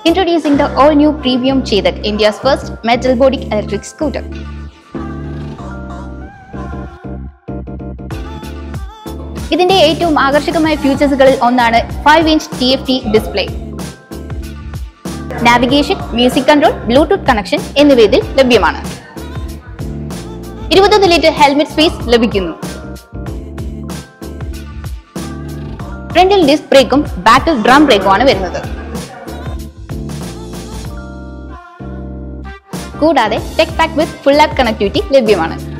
Introducing the all-new Premium Chetak, India's first metal body electric scooter. ഇതിന്റെ ഏറ്റവും ആകർഷകമായ ഫീച്ചേഴ്സുകളിൽ ഒന്നാണ് five inch T F T display navigation music control Bluetooth connection എന്നിവ ഇതിൽ ലഭ്യമാണ് ഇരുപത്തൊന്ന് ലിറ്റർ ഹെൽമെറ്റ് സ്പേസ് ലഭിക്കുന്നു ഫ്രണ്ടിൽ ഡിസ്ക് ബ്രേക്കും ബാക്കിൽ ഡ്രം ബ്രേക്കുമാണ് വരുന്നത് കൂടാതെ tech pack with full app connectivity ലഭ്യമാണ്